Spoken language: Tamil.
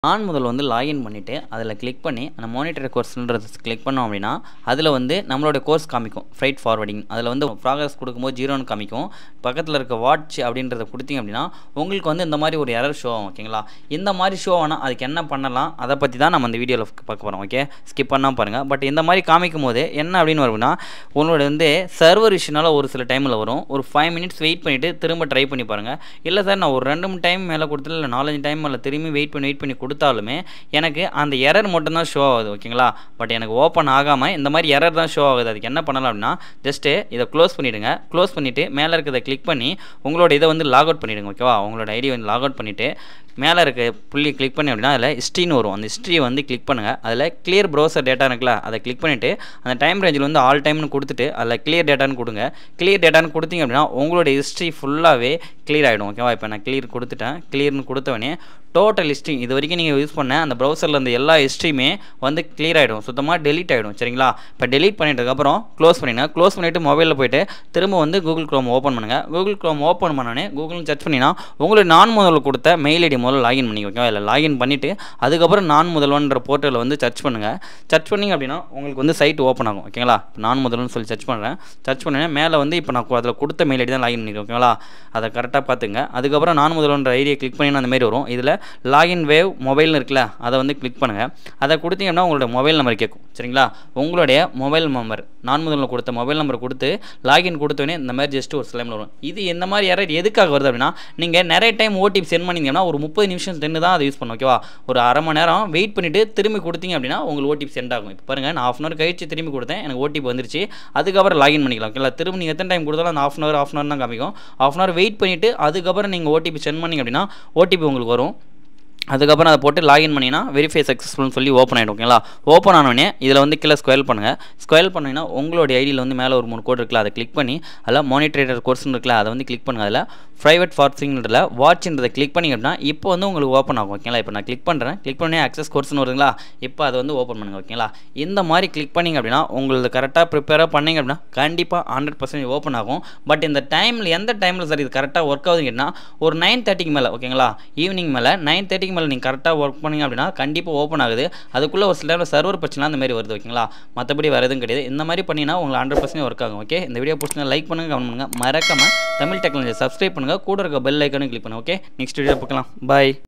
நான் முதல் வந்து லாகின் பண்ணிவிட்டு அதில் கிளிக் பண்ணி அந்த மானிட்டர் கோர்ஸ்ன்றது கிளிக் பண்ணோம் அப்படின்னா அதில் வந்து நம்மளோட கோர்ஸ் காமிக்கும் ஃப்ரைட் ஃபார்வர்டிங் அதில் வந்து ப்ராக்ரஸ் கொடுக்கும்போது ஜீரோன்னு காமிக்கும் பக்கத்தில் இருக்க வாட்ச் அப்படின்றத கொடுத்தீங்க அப்படின்னா உங்களுக்கு வந்து இந்த மாதிரி ஒரு எரர் ஷோ ஆகும் ஓகேங்களா இந்த மாதிரி ஷோ ஆனால் அதுக்கு என்ன பண்ணலாம் அதை பற்றி தான் நம்ம இந்த வீடியோவில் பார்க்க போகிறோம் ஓகே ஸ்கிப் பண்ணால் பாருங்கள் பட் இந்த மாதிரி காமிக்கும் போது என்ன அப்படின்னு வரும்னா உங்களோட வந்து சர்வர் இஷ்யூனால ஒரு சில டைமில் வரும் ஒரு ஃபைவ் மினிட்ஸ் வெயிட் பண்ணிவிட்டு திரும்ப ட்ரை பண்ணி பாருங்கள் இல்லை சார் நான் ஒரு ரெண்டு மூணு டைம் மேலே கொடுத்துல இல்லை நாலஞ்சு டைம் மேலே திரும்பி வெயிட் பண்ணி வெயிட் பண்ணி கொடுத்தாலுமே எனக்கு அந்த எரர் மட்டும்தான் ஷோ ஆகுது ஓகேங்களா பட் எனக்கு ஓப்பன் ஆகாமல் இந்த மாதிரி எரர் தான் ஷோ ஆகுது அதுக்கு என்ன பண்ணலாம் அப்படின்னா ஜஸ்ட்டு இதை க்ளோஸ் பண்ணிவிடுங்க க்ளோஸ் பண்ணிவிட்டு மேலே இருக்கிறத கிளிக் பண்ணி உங்களோட இதை வந்து லாக் அவுட் பண்ணிவிடுங்க ஓகேவா உங்களோட ஐடி வந்து லாக் அவுட் பண்ணிவிட்டு மேலே இருக்க புள்ளி கிளிக் பண்ணி அப்படின்னா அதில் ஹிஸ்ட்ரின்னு வரும் அந்த ஹிஸ்ட்ரியை வந்து கிளிக் பண்ணுங்கள் அதில் கிளியர் ப்ரௌசர் டேட்டா இருக்குல்ல அதை கிளிக் பண்ணிவிட்டு அந்த டைம் ரேஞ்சில் வந்து ஆல் டைம்னு கொடுத்துட்டு அதில் கிளியர் டேட்டான்னு கொடுங்க கிளியர் டேட்டான்னு கொடுத்தீங்க அப்படின்னா உங்களோட ஹிஸ்ட்ரி ஃபுல்லாகவே கிளியர் ஆகிடும் ஓகேவா இப்போ நான் கிளியர் கொடுத்துட்டேன் கிளியர்னு கொடுத்தவொடனே டோட்டல் ஹிஸ்ட்ரி இது வரைக்கும் நீங்கள் யூஸ் பண்ண அந்த ப்ரௌசரில் இருந்த எல்லா ஹிஸ்ட்ரியுமே வந்து கிளியர் ஆகிடும் சுத்தமாக டெலீட் ஆகிடும் சரிங்களா இப்போ டெலீட் பண்ணிட்டதுக்கப்புறம் க்ளோஸ் பண்ணிடுங்க க்ளோஸ் பண்ணிவிட்டு மொபைலில் போயிட்டு திரும்ப வந்து கூகுள் க்ரோம் ஓப்பன் பண்ணுங்கள் கூகுள் க்ரோம் ஓப்பன் பண்ணோடனே கூகுள் சர்ச் பண்ணினா உங்களுக்கு நான் முதல்ல கொடுத்த மெயில் ஐடி முதல்ல லாகின் பண்ணி ஓகேவா இல்லை லாகின் பண்ணிவிட்டு அதுக்கப்புறம் நான் முதல்வன்ற போர்ட்டலில் வந்து சர்ச் பண்ணுங்கள் சர்ச் பண்ணிங்க அப்படின்னா உங்களுக்கு வந்து சைட் ஓப்பன் ஆகும் ஓகேங்களா இப்போ நான் முதல்வன் சொல்லி சர்ச் பண்ணுறேன் சர்ச் பண்ணேன் மேலே வந்து இப்போ நான் அதில் கொடுத்த மெயில் ஐடி தான் லாகின் பண்ணிருக்கேன் ஓகேங்களா அதை கரெக்டாக பார்த்துங்க அதுக்கப்புறம் நான் முதல்வன்ற ஐடியை கிளிக் பண்ணி அந்த மாதிரி வரும் இதில் லாகின் வேவ் மொபைல்னு இருக்குல்ல அதை வந்து கிளிக் பண்ணுங்கள் அதை கொடுத்தீங்கன்னா உங்களோட மொபைல் நம்பர் கேட்கும் சரிங்களா உங்களுடைய மொபைல் நம்பர் நான் முதல்ல கொடுத்த மொபைல் நம்பர் கொடுத்து லாகின் கொடுத்தோடனே இந்த மாதிரி ஜஸ்ட் ஒரு சில வரும் இது இந்த மாதிரி எரர் எதுக்காக வருது அப்படின்னா நீங்கள் நிறைய டைம் ஓடிபி சென்ட் பண்ணிங்கன்னா ஒரு முப்பது நிமிஷம் சென்று தான் அதை யூஸ் பண்ணும் ஓகேவா ஒரு அரை மணி நேரம் வெயிட் பண்ணிவிட்டு திரும்பி கொடுத்தீங்க அப்படின்னா உங்களுக்கு ஓடிபி சென்ட் ஆகும் இப்போ பாருங்கள் நான் ஆஃப் அன் ஹவர் கழிச்சு திரும்பி கொடுத்தேன் எனக்கு ஓடிபி வந்துருச்சு அதுக்கப்புறம் லாகின் பண்ணிக்கலாம் ஓகேங்களா திரும்ப நீங்கள் எத்தனை டைம் கொடுத்தாலும் அந்த half an hour half an hour தான் காமிக்கும் ஆஃப் அன் ஹவர் வெயிட் பண்ணிவிட்டு அதுக்கப்புறம் நீங்கள் ஓடிபி சென்ட் பண்ணிங்க அப்படின்னா ஓடிபி உங்களுக்கு வரும் அதுக்கப்புறம் அதை போட்டு லாகின் பண்ணிங்கன்னா வெரிஃபை சக்ஸஸ்ஃபுல்னு சொல்லி ஓப்பன் ஆகிடும் ஓகேங்களா ஓப்பன் ஆனோடனே இதில் வந்து கீழே ஸ்கொயல் பண்ணுங்கள் ஸ்கொயல் பண்ணிங்கன்னா உங்களுடைய ஐடியில் வந்து மேலே ஒரு மூணு கோட் இருக்குல்ல அதை கிளிக் பண்ணி அதில் மானிட்டரேட்டர் கோர்ஸ்னு இருக்குல்ல அதை வந்து கிளிக் பண்ணுங்கள் அதில் ப்ரைவேட் ஃபார்சிங்கிறதுல வாட்ச்ன்றதை கிளிக் பண்ணிங்க அப்படின்னா இப்போ வந்து உங்களுக்கு ஓப்பன் ஆகும் ஓகேங்களா இப்போ நான் கிளிக் பண்ணுறேன் கிளிக் பண்ணி அக்சஸ் கோர்ஸ்னு வருதுங்களா இப்போ அதை வந்து ஓப்பன் பண்ணுங்கள் ஓகேங்களா இந்த மாதிரி கிளிக் பண்ணிங்க அப்படின்னா உங்களுக்கு கரெக்டாக ப்ரிப்பேராக பண்ணிங்க அப்படின்னா கண்டிப்பாக ஹண்ட்ரட் பர்சன்ட் ஓப்பன் ஆகும் பட் இந்த டைமில் எந்த டைமில் சார் இது கரெக்டாக ஒர்க் ஆகுதுங்கன்னா ஒரு நைன் தேர்ட்டிக்கு மேலே ஓகேங்களா ஈவினிங் மேலே நைன் தேர்ட்டிக்கு மேலே நீங்கள் கரெக்டாக ஒர்க் பண்ணிங்க அப்படின்னா கண்டிப்பாக ஓப்பன் ஆகுது அதுக்குள்ளே ஒரு சில டைமில் சர்வர் பிரச்சனை அந்த மாதிரி வருது ஓகேங்களா மற்றபடி வேறு எதுவும் கிடையாது இந்த மாதிரி பண்ணினா உங்களுக்கு ஹண்ட்ரட் பர்சன்ட் ஒர்க் ஆகும் ஓகே இந்த வீடியோ பிடிச்சிங்க லைக் பண்ணுங்கள் கமெண்ட் பண்ணுங்கள் மறக்காமல் தமிழ் டெக்னாலஜி சப்ஸ்கிரைப் பண்ணுங்கள் கூட இருக்க பெல் ஐக்கனும் கிளிக் பண்ணுங்கள் ஓகே நெக்ஸ்ட் வீடியோ பார்க்கலாம் பாய்